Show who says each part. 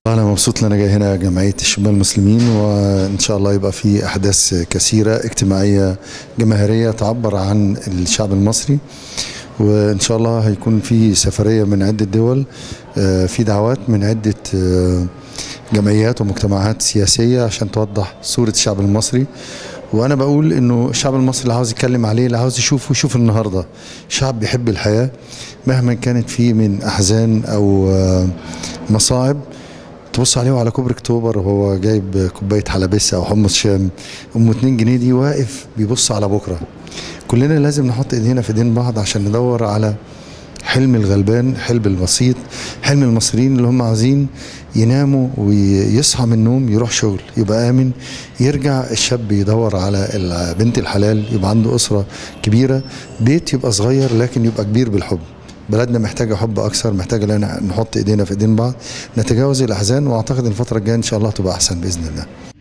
Speaker 1: أنا مبسوط إن أنا جاي هنا جمعية الشباب المسلمين وإن شاء الله يبقى في أحداث كثيرة اجتماعية جماهيرية تعبر عن الشعب المصري وإن شاء الله هيكون في سفرية من عدة دول آه، في دعوات من عدة آه، جمعيات ومجتمعات سياسية عشان توضح صورة الشعب المصري وانا بقول انه الشعب المصري اللي عاوز يتكلم عليه اللي عاوز يشوفه يشوف النهارده شعب بيحب الحياه مهما كانت فيه من احزان او آه، مصاعب تبص عليه على كوبري اكتوبر وهو جايب كوبايه حلبسه او حمص شام ام 2 جنيه دي واقف بيبص على بكره كلنا لازم نحط ايدينا في ايدين بعض عشان ندور على حلم الغلبان حلم البسيط حلم المصريين اللي هم عايزين يناموا ويصحى من النوم يروح شغل يبقى امن يرجع الشاب يدور على ال- بنت الحلال يبقى عنده اسره كبيره بيت يبقى صغير لكن يبقى كبير بالحب بلدنا محتاجه حب اكثر محتاجه ان نحط ايدينا في ايدين بعض نتجاوز الاحزان واعتقد الفتره الجايه ان شاء الله تبقى احسن باذن الله